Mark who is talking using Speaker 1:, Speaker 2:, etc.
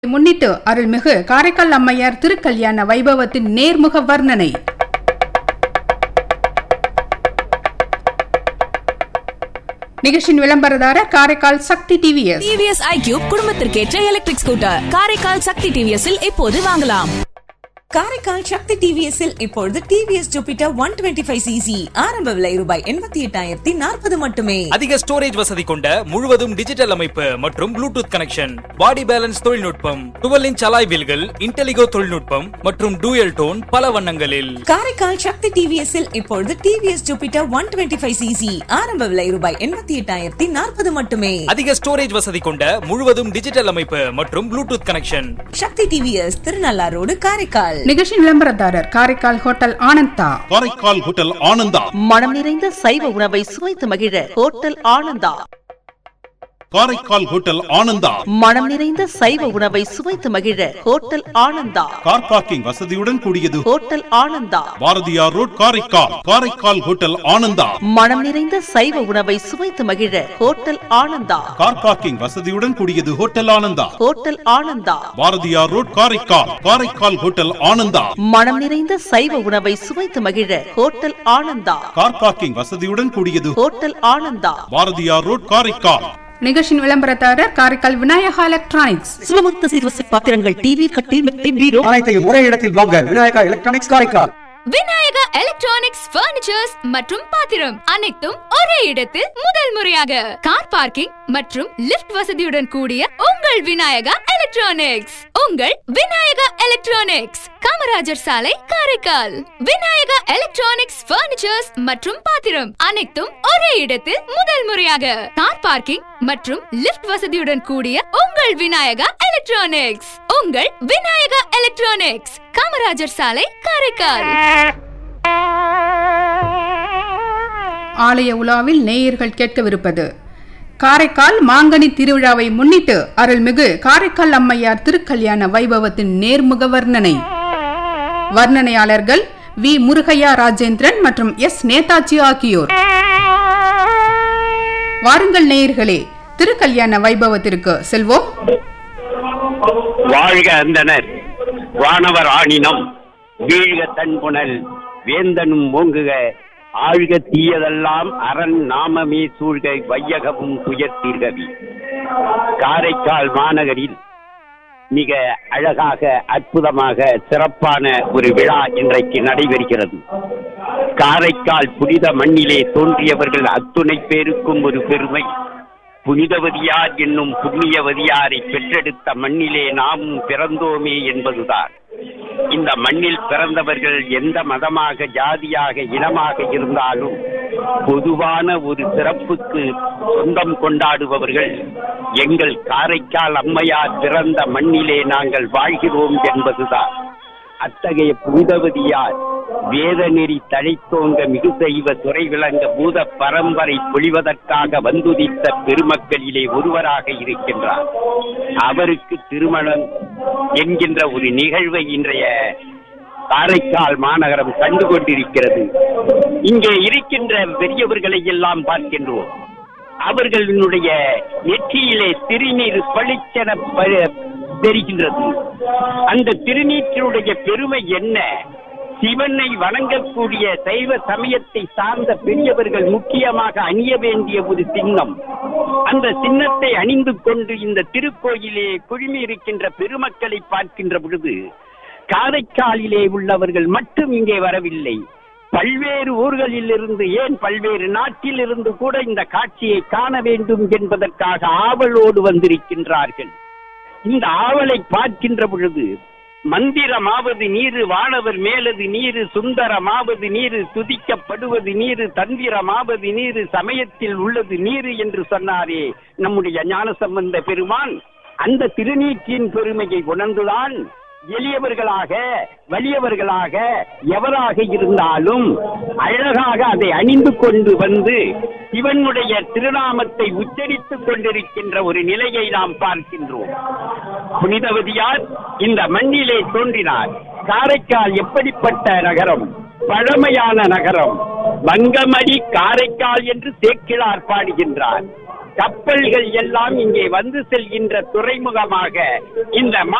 Speaker 1: முன்னிட்டு அருள்மிகு காரைக்கால் அம்மையார் திருக்கல்யாண வைபவத்தின் நேர்முக வர்ணனை நிகழ்ச்சியின் விளம்பரதாரர் Karaikal Sakthi TVS
Speaker 2: TVS iQube குடும்பத்திற்கேற்ற எலக்ட்ரிக் ஸ்கூட்டர் காரைக்கால் சக்தி டிவிஎஸ்ஸில் இப்போது வாங்கலாம்
Speaker 3: காரைக்கால் சக்தி டிவிஎஸ்ஸில் இப்பொழுது TVS Jupiter one twenty five CC ஆரம்ப விலை ரூபாய் எண்பத்தி எட்டாயிரத்தி நாற்பது மட்டுமே
Speaker 4: அதிக ஸ்டோரேஜ் வசதி கொண்ட முழுவதும் டிஜிட்டல் அமைப்பு மற்றும் ப்ளூடூத் கனெக்ஷன் பாடி பேலன்ஸ் தொழில்நுட்பம் டுவெல் இன்ச் அலாய் வீல்கள் இன்டெலிகோ தொழில்நுட்பம் மற்றும் டூயல் டோன் பல வண்ணங்களில்
Speaker 3: காரைக்கால் சக்தி டிவிஎஸ்ஸில் இப்பொழுது TVS Jupiter one twenty five CC ஆரம்ப விலை ரூபாய் எண்பத்தி எட்டாயிரத்தி நாற்பது மட்டுமே
Speaker 4: அதிக ஸ்டோரேஜ் வசதி கொண்ட முழுவதும் டிஜிட்டல் அமைப்பு மற்றும் Bluetooth connection
Speaker 3: Sakthi TVS Thirunallar road Karaikal
Speaker 1: நிகழ்ச்சியின் விளம்பரதாரர் காரைக்கால் ஹோட்டல் ஆனந்தா
Speaker 5: காரைக்கால் ஹோட்டல் ஆனந்தா
Speaker 6: மனம் நிறைந்த சைவ உணவை சுவைத்து மகிழ ஹோட்டல் ஆனந்தா
Speaker 5: காரைக்கால் ஹோட்டல் ஆனந்தா
Speaker 6: மனம் நிறைந்த சைவ உணவை சுவைத்து மகிழ ஹோட்டல் ஆனந்தா
Speaker 5: கார் பார்க்கிங் வசதியுடன் கூடியது
Speaker 6: hotel Ananda
Speaker 5: Bharathiyar road Karaikal Karaikal hotel Ananda
Speaker 6: மனம் நிறைந்த சைவ உணவை சுவைத்து மகிழ ஹோட்டல் ஆனந்தா
Speaker 5: கார் பார்க்கிங் வசதியுடன் கூடியது hotel Ananda
Speaker 6: hotel Ananda
Speaker 5: Bharathiyar road Karaikal Karaikal hotel Ananda
Speaker 6: மனம் நிறைந்த சைவ உணவை சுவைத்து மகிழ ஹோட்டல் ஆனந்தா
Speaker 5: கார் பார்க்கிங் வசதியுடன் கூடியது
Speaker 6: ஹோட்டல் ஆனந்தா
Speaker 5: பாரதியார் ரோட் காரைக்கால்
Speaker 1: நிகழ்ச்சியின் விளம்பரதாரர் காரைக்கால் விநாயகா எலக்ட்ரானிக்ஸ்
Speaker 6: சுமந்த சிறுவசி பாத்திரங்கள் டிவி கட்டில் மெத்தை பீரோ
Speaker 7: அனைத்தையும் ஒரே இடத்தில் வாங்க Vinayaka electronics Karaikal
Speaker 8: Vinayaka electronics furnitures மற்றும் பாத்திரம் அனைத்தும் ஒரே இடத்தில் முதல் முறையாக கார் பார்க்கிங் மற்றும் லிஃப்ட் வசதியுடன் கூடிய உங்கள் விநாயகா எலக்ட்ரானிக்ஸ் உங்கள் விநாயகா எலக்ட்ரானிக்ஸ் காமராஜர் சாலை காரைக்கால் விநாயகா எலக்ட்ரானிக்ஸ் பர்னிச்சர்ஸ் மற்றும் பாத்திரம் அனைத்தும் ஒரே இடத்தில் முதல் முறையாக கார் பார்க்கிங் மற்றும் லிஃப்ட் வசதியுடன் கூடிய உங்கள் விநாயகா எலக்ட்ரானிக்ஸ் உங்கள் விநாயகா எலக்ட்ரானிக்ஸ் காமராஜர் சாலை காரைக்கால்
Speaker 1: ஆலய உலாவில் நேயர்கள் கேட்கவிருப்பது காரைக்கால் மாங்கனி திருவிழாவை முன்னிட்டு அருள்மிகு காரைக்கால் அம்மையார் திருக்கல்யாண வைபவத்தின் நேர்முக வர்ணனை வர்ணனையாளர்கள் வி முருகையா ராஜேந்திரன் மற்றும் எஸ் நேதாஜி ஆகியோர் வாருங்கள் நேயர்களே திருக்கல்யாண வைபவத்திற்கு செல்வோம்
Speaker 9: வாழ்க அந்தனர் வானவர் ஆணினம் வீழ்க தன்புணல் வேந்தனும் ஓங்குக ஆழ்க தீயதெல்லாம் அரண் நாமமே சூழ்க வையகமும் துயர்த்தீர்கவி காரைக்கால் மாநகரில் மிக அழகாக அற்புதமாக சிறப்பான ஒரு விழா இன்றைக்கு நடைபெறுகிறது காரைக்கால் புனித மண்ணிலே தோன்றியவர்கள் அத்துணை பேருக்கும் ஒரு பெருமை புனிதவதியார் என்னும் புண்ணியவதியாரை பெற்றெடுத்த மண்ணிலே நாமும் பிறந்தோமே என்பதுதான் இந்த மண்ணில் பிறந்தவர்கள் எந்த மதமாக ஜாதியாக இனமாக இருந்தாலும் பொதுவான ஒரு சிறப்புக்கு சொந்தம் கொண்டாடுபவர்கள் எங்கள் காரைக்கால் அம்மையார் பிறந்த மண்ணிலே நாங்கள் வாழ்கிறோம் என்பதுதான் அத்தகைய புனிதவதியார் வேத நெறி தழைத்தோங்க மிகு செய்வ துறை விளங்க பூத பரம்பரை பொழிவதற்காக வந்துதித்த பெருமக்களிலே ஒருவராக இருக்கின்றார் அவருக்கு திருமணம் என்கின்ற ஒரு நிகழ்வை இன்றைய காரைக்கால் மாநகரம் கண்டு கொண்டிருக்கிறது இங்கே இருக்கின்ற பெரியவர்களை எல்லாம் பார்க்கின்றோம் அவர்களினுடைய நெற்றியிலே திருநீர் பளிச்சென ப- தெரிகின்றது அந்த திருநீற்றினுடைய பெருமை என்ன சிவனை வணங்கக்கூடிய சைவ சமயத்தை சார்ந்த பெரியவர்கள் முக்கியமாக அணிய வேண்டிய ஒரு சின்னம் அந்த சின்னத்தை அணிந்து கொண்டு இந்த திருக்கோயிலே குழுமி இருக்கின்ற பெருமக்களை பார்க்கின்ற பொழுது காரைக்காலிலே உள்ளவர்கள் மட்டும் இங்கே வரவில்லை பல்வேறு ஊர்களில் இருந்து ஏன் பல்வேறு நாட்டில் இருந்து கூட இந்த காட்சியை காண வேண்டும் என்பதற்காக ஆவலோடு வந்திருக்கின்றார்கள் இந்த ஆவலை பார்க்கின்ற பொழுது மந்திரமாவது நீரு வானவர் மேலது நீரு சுந்தரமாவது நீரு துதிக்கப்படுவது நீரு தந்திரமாவது நீரு சமயத்தில் உள்ளது நீரு என்று சொன்னாரே நம்முடைய ஞானசம்பந்த பெருமான் அந்த திருநீற்றின் பெருமையை உணர்ந்துதான் எளியவர்களாக வலியவர்களாக எவராக இருந்தாலும் அழகாக அதை அணிந்து கொண்டு வந்து இவனுடைய திருநாமத்தை உச்சரித்துக் கொண்டிருக்கின்ற ஒரு நிலையை நாம் பார்க்கின்றோம் புனிதவதியார் இந்த மண்ணிலே தோன்றினார் காரைக்கால் எப்படிப்பட்ட நகரம் பழமையான நகரம் வங்கமடி காரைக்கால் என்று சேக்கிழார் பாடுகின்றார் கப்பல்கள் எல்லாம் இங்கே வந்து செல்கின்ற துறைமுகமாக இந்த